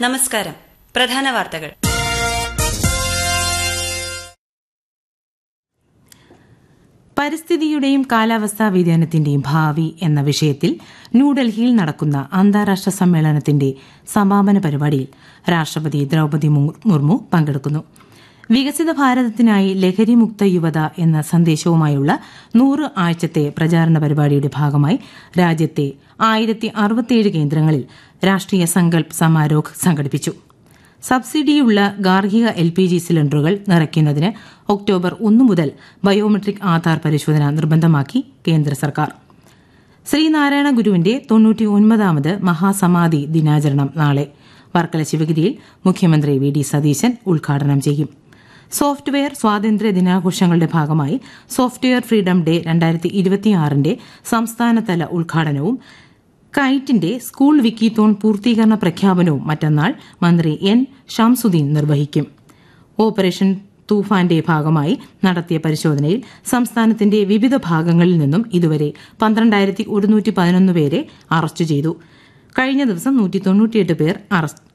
നമസ്കാരം പ്രധാന വാർത്തകൾ പരിസ്ഥിതിയുടെയും കാലാവസ്ഥാ വ്യതിയാനത്തിന്റെയും ഭാവി എന്ന വിഷയത്തിൽ ന്യൂഡൽഹിയിൽ നടക്കുന്ന അന്താരാഷ്ട്ര സമ്മേളനത്തിന്റെ സമാപന പരിപാടിയിൽ രാഷ്ട്രപതി ദ്രൌപദി മുർമു പങ്കെടുക്കുന്നു വികസിത ഭാരതത്തിനായി ലഹരിമുക്ത യുവത എന്ന സന്ദേശവുമായുള്ള നൂറ് ആഴ്ചത്തെ പ്രചാരണ പരിപാടിയുടെ ഭാഗമായി രാജ്യത്തെ ആയിരത്തി അറുപത്തിയേഴ് കേന്ദ്രങ്ങളിൽ രാഷ്ട്രീയ സങ്കൽപ് സമാരോഹ് സംഘടിപ്പിച്ചു സബ്സിഡിയുള്ള ഗാർഹിക എൽ പി ജി സിലിണ്ടറുകൾ നിറയ്ക്കുന്നതിന് ഒക്ടോബർ ഒന്ന് മുതൽ ബയോമെട്രിക് ആധാർ പരിശോധന നിർബന്ധമാക്കി കേന്ദ്ര സർക്കാർ ശ്രീനാരായണ ഗുരുവിന്റെ തൊണ്ണൂറ്റി ഒൻപതാമത് മഹാസമാധി ദിനാചരണം നാളെ വർക്കല ശിവഗിരിയിൽ മുഖ്യമന്ത്രി വി ഡി സതീശൻ ഉദ്ഘാടനം ചെയ്യും സോഫ്റ്റ്വെയർ സ്വാതന്ത്ര്യ ദിനാഘോഷങ്ങളുടെ ഭാഗമായി സോഫ്റ്റ്വെയർ ഫ്രീഡം ഡേ രണ്ടായിരത്തി ഇരുപത്തിയാറിന്റെ സംസ്ഥാനതല ഉദ്ഘാടനവും കൈറ്റിന്റെ സ്കൂൾ വിക്കിത്തോൺ പൂർത്തീകരണ പ്രഖ്യാപനവും മറ്റന്നാൾ മന്ത്രി എൻ ഷംസുദ്ദീൻ നിർവഹിക്കും ഓപ്പറേഷൻ തൂഫാന്റെ ഭാഗമായി നടത്തിയ പരിശോധനയിൽ സംസ്ഥാനത്തിന്റെ വിവിധ ഭാഗങ്ങളിൽ നിന്നും ഇതുവരെ പന്ത്രണ്ടായിരത്തി ഒരുന്നൂറ്റി പതിനൊന്ന് പേരെ അറസ്റ്റ് ചെയ്തു കഴിഞ്ഞ ദിവസം നൂറ്റി തൊണ്ണൂറ്റിയെട്ട് പേർ